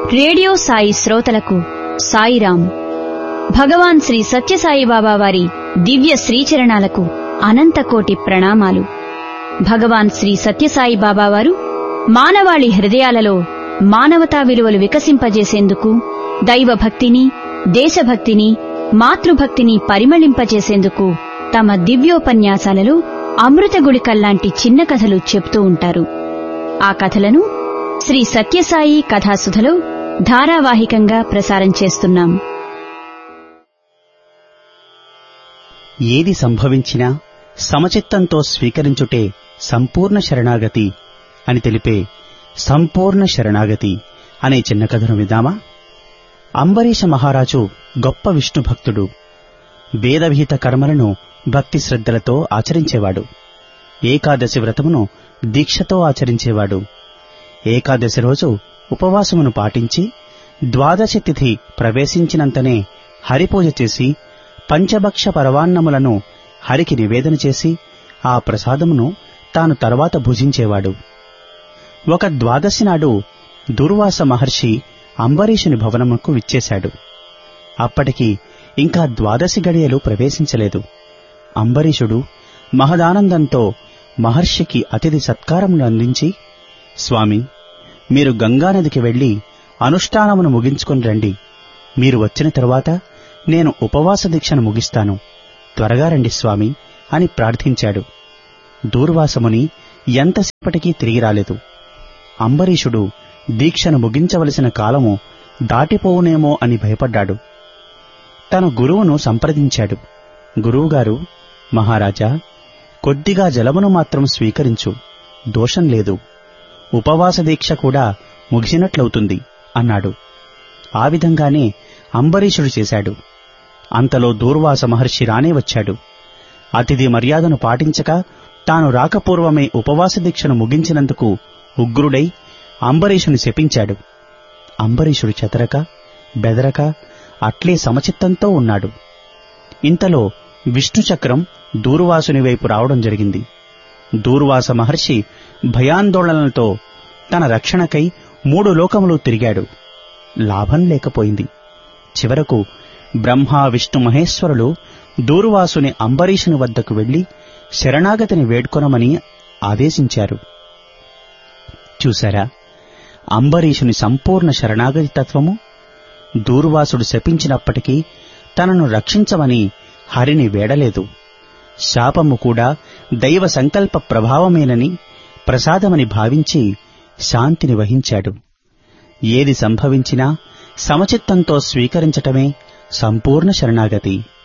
radio Sai శ్రోతలకు సాయిరాం భగవాన్ శ్రీ సత్యసాయి బాబా వారి దివ్య శ్రీచరణాలకు అనంతకోటి ప్రణామాలు భగవాన్ శ్రీ సత్యసాయి బాబా వారు మానవాళి హృదయాలలో మానవతా విలువలు వికసింపజేసేందుకు దైవభక్తిని దేశభక్తిని మాతృభక్తిని పరిమళింపజేసేందుకు తమ దివ్యోపన్యాసాలలో అమృత గుళికల్లాంటి చిన్న కథలు చెప్తూ ఉంటారు ఆ కథలను శ్రీ సత్యసాయి కథాసుధలో ధారావాహికంగా ప్రసారం చేస్తున్నాం ఏది సంభవించినా సమచిత్తంతో స్వీకరించుటే సంపూర్ణ శరణాగతి అని తెలిపే సంపూర్ణ శరణాగతి అనే చిన్న కథను విద్దామా అంబరీష మహారాజు గొప్ప విష్ణు భక్తుడు వేదవిహిత కర్మలను భక్తి శ్రద్ధలతో ఆచరించేవాడు ఏకాదశి వ్రతమును దీక్షతో ఆచరించేవాడు ఏకాదశి రోజు ఉపవాసమును పాటించి ద్వాదశి తిథి ప్రవేశించినంతనే హరిపూజ చేసి పంచభక్ష పరవాన్నములను హరికి నివేదన చేసి ఆ ప్రసాదమును తాను తర్వాత భుజించేవాడు ఒక ద్వాదశి నాడు దుర్వాస మహర్షి అంబరీషుని భవనముకు విచ్చేశాడు అప్పటికి ఇంకా ద్వాదశి గడియలు ప్రవేశించలేదు అంబరీషుడు మహదానందంతో మహర్షికి అతిథి సత్కారములు అందించి స్వామి మీరు గంగానదికి వెళ్లి అనుష్ఠానమును ముగించుకొని రండి మీరు వచ్చిన తరువాత నేను ఉపవాస దీక్షను ముగిస్తాను త్వరగా రండి స్వామి అని ప్రార్థించాడు దూర్వాసముని ఎంతసేపటికీ తిరిగి రాలేదు అంబరీషుడు దీక్షను ముగించవలసిన కాలము దాటిపోవునేమో అని భయపడ్డాడు తన గురువును సంప్రదించాడు గురువుగారు మహారాజా కొద్దిగా జలమును మాత్రం స్వీకరించు దోషం లేదు ఉపవాస దీక్ష కూడా ముగిసినట్లవుతుంది అన్నాడు ఆ విధంగానే అంబరీషుడు చేశాడు అంతలో దూర్వాస మహర్షి రానే వచ్చాడు అతిథి మర్యాదను పాటించక తాను రాకపూర్వమే ఉపవాస దీక్షను ముగించినందుకు ఉగ్రుడై అంబరీషుని శపించాడు అంబరీషుడు చెతరక బెదరక అట్లే సమచిత్తంతో ఉన్నాడు ఇంతలో విష్ణుచక్రం దూర్వాసుని వైపు రావడం జరిగింది దూర్వాస మహర్షి భయాందోళనలతో తన రక్షణకై మూడు లోకములు తిరిగాడు లాభం లేకపోయింది చివరకు బ్రహ్మ విష్ణు మహేశ్వరులు దూర్వాసుని అంబరీషుని వద్దకు వెళ్లి శరణాగతిని వేడ్కొనమని ఆదేశించారు చూశారా అంబరీషుని సంపూర్ణ శరణాగతి తత్వము దూర్వాసుడు శపించినప్పటికీ తనను రక్షించమని హరిని వేడలేదు శాపము కూడా దైవ సంకల్ప ప్రభావమేనని ప్రసాదమని భావించి శాంతిని వహించాడు ఏది సంభవించినా సమచిత్తంతో స్వీకరించటమే సంపూర్ణ శరణాగతి